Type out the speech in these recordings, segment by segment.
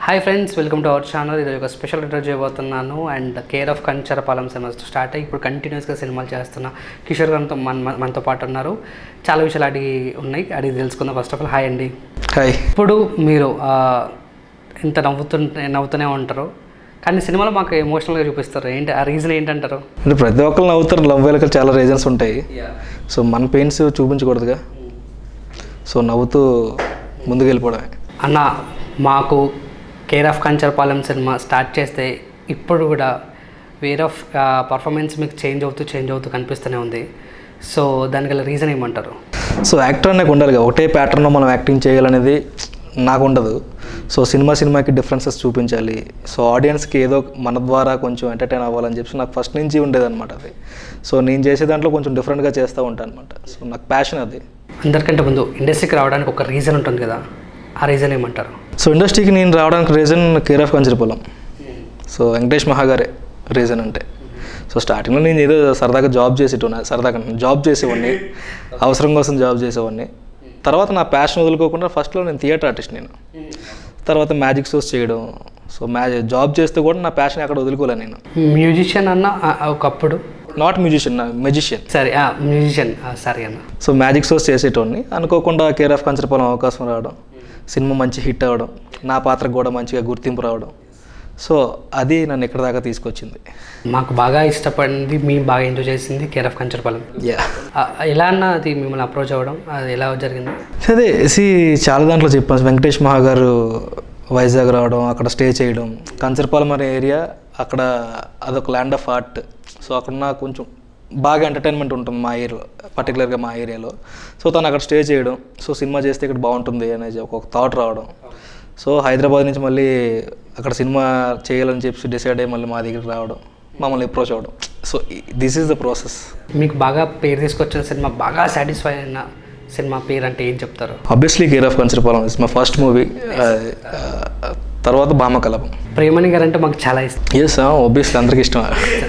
Hi friends welcome to our channel ఇది ఒక special interview చేయబోతున్నాను and care of Kancharapalem cinemas start అయ్యి ఇప్పుడు కంటిన్యూస్గా సినిమాలు చేస్తున్న కిషోర్ గారితో మన మన- మనతో పాటు ఉన్నారు చాలా విషయాలు అడిగి ఉన్నాయి అడిగి తెలుసుకుందాం ఫస్ట్ ఆఫ్ ఆల్ హాయ్ అండి హాయ్ ఇప్పుడు మీరు ఆ, ఇంత నవ్వుతుంటే నవ్వుతూనే ఉంటారు కానీ సినిమాలో మాకు ఎమోషనల్గా చూపిస్తారు ఏంటి ఆ రీజన్ ఏంటంటారు అంటే ప్రతి ఒక్కరు నవ్వుతారు లవ్ వెనకాల చాలా రీజన్స్ ఉంటాయి సో మన పెయిన్స్ చూపించకూడదుగా సో నవ్వుతూ ముందుకు వెళ్ళిపోవడమే అన్న మాకు care of Kancharapalem cinema start చేస్తే ఇప్పుడు కూడా వేర్ ఆఫ్ పర్ఫార్మెన్స్ మీకు చేంజ్ అవుతూ చేంజ్ అవుతూ కనిపిస్తూనే ఉంది సో దానికి గల రీజన్ ఏమంటారు సో యాక్టర్ అనేది ఉండాలి కదా ఒకటే ప్యాటర్న్లో మనం యాక్టింగ్ చేయాలనేది నాకు ఉండదు సో సినిమా సినిమాకి డిఫరెన్సెస్ చూపించాలి సో ఆడియన్స్కి ఏదో మన ద్వారా కొంచెం ఎంటర్టైన్ అవ్వాలని చెప్పి నాకు ఫస్ట్ నుంచి ఉండేదన్నమాట అది సో నేను చేసే దాంట్లో కొంచెం డిఫరెంట్గా చేస్తూ ఉంటాను అనమాట సో నాకు ప్యాషన్ అది అందరికంటే ముందు ఇండస్ట్రీకి రావడానికి ఒక రీజన్ ఉంటుంది కదా ఆ రీజన్ ఏమంటారు సో ఇండస్ట్రీకి నేను రావడానికి reason care of Kancharapalem so Venkatesh మహాగారే రీజన్ అంటే సో స్టార్టింగ్లో నేను ఏదో సరదాగా జాబ్ చేసేటోనా సరదాగా జాబ్ చేసేవాడిని అవసరం కోసం జాబ్ చేసేవాడిని తర్వాత నా ప్యాషన్ వదులుకోకుండా ఫస్ట్లో నేను థియేటర్ ఆర్టిస్ట్ నేను తర్వాత మ్యాజిక్ షోస్ చేయడం సో మ్యాజిక్ జాబ్ చేస్తే కూడా నా ప్యాషన్ అక్కడ వదులుకోలేను నేను మ్యూజిషియన్ అన్న ఆ, ఒకప్పుడు నాట్ మ్యూజిషియన్ నా మెజిషియన్ సరే మ్యూజిషియన్ సారీ అన్న సో మ్యాజిక్ షోస్ చేసేటోడిని అనుకోకుండా కేర్ ఆఫ్ కంచరపాలెం అవకాశం రావడం సినిమా మంచి హిట్ అవ్వడం నా పాత్రకు కూడా మంచిగా గుర్తింపు రావడం సో అది నన్ను ఇక్కడ దాకా తీసుకొచ్చింది మాకు బాగా ఇష్టపడింది మేము బాగా ఎంజాయ్ చేసింది కేర్ ఆఫ్ కంచరపాలెం యా ఆ, ఎలా అన్న అది మిమ్మల్ని అప్రోచ్ అవ్వడం అది ఎలా జరిగింది అదే సి చాలా దాంట్లో చెప్పాను వెంకటేష్ మహా గారు వైజాగ్ రావడం అక్కడ స్టే చేయడం కంచరపాలెం అనే ఏరియా అక్కడ అదొక ల్యాండ్ ఆఫ్ ఆర్ట్ సో అక్కడ నాకు కొంచెం బాగా ఎంటర్టైన్మెంట్ ఉంటుంది మా ఏరియాలో పర్టికులర్గా మా ఏరియాలో సో తను అక్కడ స్టే చేయడం సో సినిమా చేస్తే ఇక్కడ బాగుంటుంది అనేది ఒక థాట్ రావడం సో హైదరాబాద్ నుంచి మళ్ళీ అక్కడ సినిమా చేయాలని చెప్పి డిసైడ్ అయ్యి మళ్ళీ మా దగ్గరికి రావడం మమ్మల్ని అప్రోచ్ అవ్వడం so this is the process మీకు బాగా పేరు తీసుకొచ్చిన సినిమా బాగా సాటిస్ఫై అయిన సినిమా పేరు అంటే ఏం చెప్తారు obviously care of Kancharapalem is my first movie తర్వాత భామకలపం ప్రేమణి గారు అంటే మాకు చాలా ఇష్టం ఎస్ ఆబ్వియస్లీ అందరికి ఇష్టం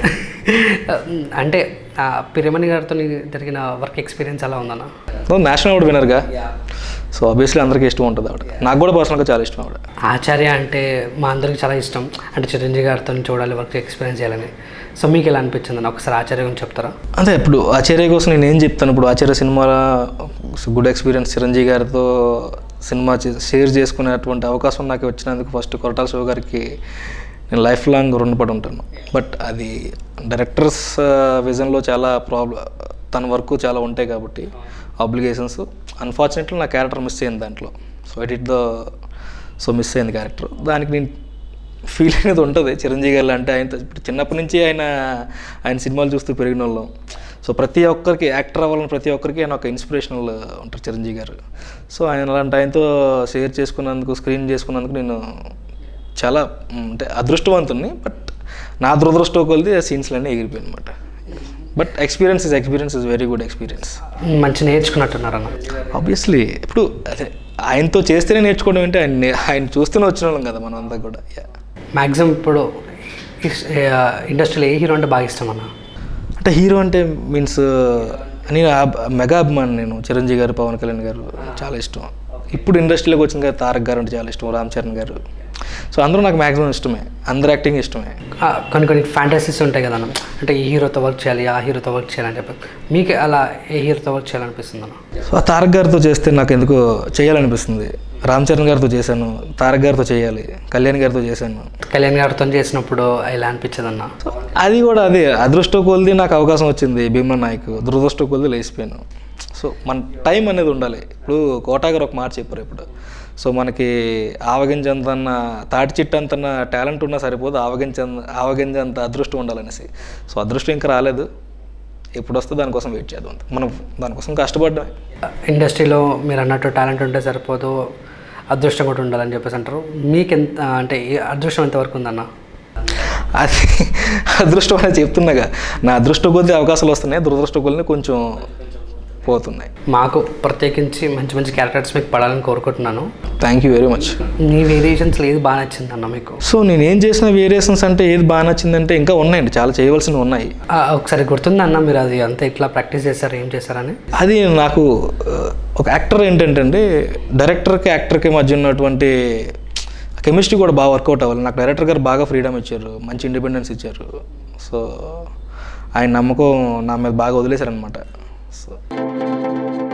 అంటే ఆ, ప్రేమణి గారితో జరిగిన వర్క్ ఎక్స్పీరియన్స్ ఎలా ఉందన్న నేషనల్ అవార్డు వినర్గా సో ఆబ్వియస్లీ అందరికీ ఇష్టం ఉంటుంది ఆవిడ నాకు కూడా పర్సనల్గా చాలా ఇష్టం ఆవిడ ఆచార్య అంటే మా అందరికి చాలా ఇష్టం అంటే చిరంజీవి గారితో చూడాలి వర్క్ ఎక్స్పీరియన్స్ చేయాలని సో మీకు ఎలా అనిపించింది అన్న ఒకసారి ఆచార్య గురించి చెప్తారా అదే ఇప్పుడు ఆచార్య కోసం నేను ఏం చెప్తాను ఇప్పుడు Acharya cinema good experience Chiranjeevi గారితో సినిమా చే- షేర్ చేసుకునేటువంటి అవకాశం నాకు వచ్చినందుకు ఫస్ట్ కొరటాల శివ గారికి నేను లైఫ్ లాంగ్ రుణపడి ఉంటాను బట్ అది డైరెక్టర్స్ విజన్లో చాలా ప్రాబ్లం తన వర్క్ చాలా ఉంటాయి కాబట్టి ఆబ్లిగేషన్స్ అన్ఫార్చునేట్లీ నా క్యారెక్టర్ మిస్ అయింది దాంట్లో so I did the so miss అయింది క్యారెక్టర్ దానికి నేను ఫీల్ అనేది ఉంటుంది చిరంజీవి గారు అంటే ఆయన ఇప్పుడు చిన్నప్పటి నుంచి ఆయన ఆయన సినిమాలు చూస్తూ పెరిగిన వాళ్ళం సో ప్రతి ఒక్కరికి యాక్టర్ అవ్వాలని ప్రతి ఒక్కరికి ఆయన ఒక ఇన్స్పిరేషనల్ ఉంటారు చిరంజీవి గారు సో ఆయన అలాంటి ఆయనతో షేర్ చేసుకున్నందుకు స్క్రీన్ చేసుకున్నందుకు నేను చాలా మ్, అంటే అదృష్టవంతుని బట్ నా దురదృష్టం కొలిది ఆ సీన్స్లన్నీ ఎగిరిపోయాయి అనమాట but experience is experience is very good experience మంచి నేర్చుకున్నట్టున్నారన్న ఆబ్వియస్లీ ఇప్పుడు అదే ఆయనతో చేస్తేనే నేర్చుకోవడం అంటే ఆయన నే- ఆయన చూస్తూనే వచ్చిన వాళ్ళం కదా మనం అంతా కూడా Yeah. మ్యాక్సిమం ఇప్పుడు ఇండస్ట్రీలో ఏ హీరో అంటే బాగా ఇష్టం అన్న అంటే హీరో అంటే మీన్స్ నేను అబ్- మెగా అభిమాని నేను చిరంజీవి గారు పవన్ కళ్యాణ్ గారు చాలా ఇష్టం ఇప్పుడు ఇండస్ట్రీలోకి వచ్చిన గారు తారక్ గారు అంటే చాలా ఇష్టం రామ్ చరణ్ గారు సో అందరూ నాకు మ్యాక్సిమం ఇష్టమే అందరు యాక్టింగ్ ఇష్టమే ఆ, కొన్ని కొన్ని ఫ్యాంటసీస్ ఉంటాయి కదా అన్న అంటే ఈ హీరోతో వర్క్ చేయాలి ఆ హీరోతో వర్క్ చేయాలని చెప్పి మీకు అలా ఏ హీరోతో వర్క్ చేయాలనిపిస్తుంది అన్న సో ఆ తారక్ గారితో చేస్తే నాకు ఎందుకో చేయాలనిపిస్తుంది రామ్ చరణ్ గారితో చేశాను తారక్ గారితో చేయాలి కళ్యాణ్ గారితో చేశాను కళ్యాణ్ గారితో చేసినప్పుడు ఇలా అనిపించదు అన్న సో అది కూడా అదే అదృష్టం కొలిది నాకు అవకాశం వచ్చింది భీమా నాయక్ దురదృష్టం కొలిది లేచిపోయాను సో మన టైం అనేది ఉండాలి ఇప్పుడు కోటా గారు ఒక మాట చెప్పారు ఇప్పుడు సో మనకి ఆవగించంతన్న తాటి చెట్టు అంతన్న టాలెంట్ ఉన్నా సరిపోదు ఆవగించ ఆవగించంత అదృష్టం ఉండాలనేసి సో అదృష్టం ఇంకా రాలేదు ఎప్పుడు వస్తే దానికోసం వెయిట్ చేద్దాం అంతే. మనం దానికోసం కష్టపడ్డామే ఇండస్ట్రీలో మీరు అన్నట్టు టాలెంట్ ఉంటే సరిపోదు అదృష్టం కూడా ఉండాలని చెప్పేసి అంటారు మీకు ఎంత అంటే ఈ అదృష్టం ఎంతవరకు ఉందన్న అది అదృష్టం అనేది చెప్తున్నాగా నా అదృష్టం కొద్ది అవకాశాలు వస్తున్నాయి దురదృష్టం కొద్ది కొంచెం పోతున్నాయి మాకు ప్రత్యేకించి మంచి మంచి క్యారెక్టర్స్ మీకు పడాలని కోరుకుంటున్నాను థ్యాంక్ యూ వెరీ మచ్ మీ వేరియేషన్స్లో ఏది బాగా నచ్చింది అన్న మీకు సో నేను ఏం చేసిన వేరియేషన్స్ అంటే ఏది బాగా నచ్చిందంటే ఇంకా ఉన్నాయండి చాలా చేయవలసినవి ఉన్నాయి ఆ, ఒకసారి గుర్తుందా అన్న మీరు అది అంతా ఇట్లా ప్రాక్టీస్ చేశారు ఏం చేశారని అది నాకు ఆ, ఒక యాక్టర్ ఏంటంటే అండి డైరెక్టర్కి యాక్టర్కి మధ్య ఉన్నటువంటి కెమిస్ట్రీ కూడా బాగా వర్కౌట్ అవ్వాలి నాకు డైరెక్టర్ గారు బాగా ఫ్రీడమ్ ఇచ్చారు మంచి ఇండిపెండెన్స్ ఇచ్చారు సో ఆయన నమ్మకం నా మీద బాగా వదిలేశారనమాట సో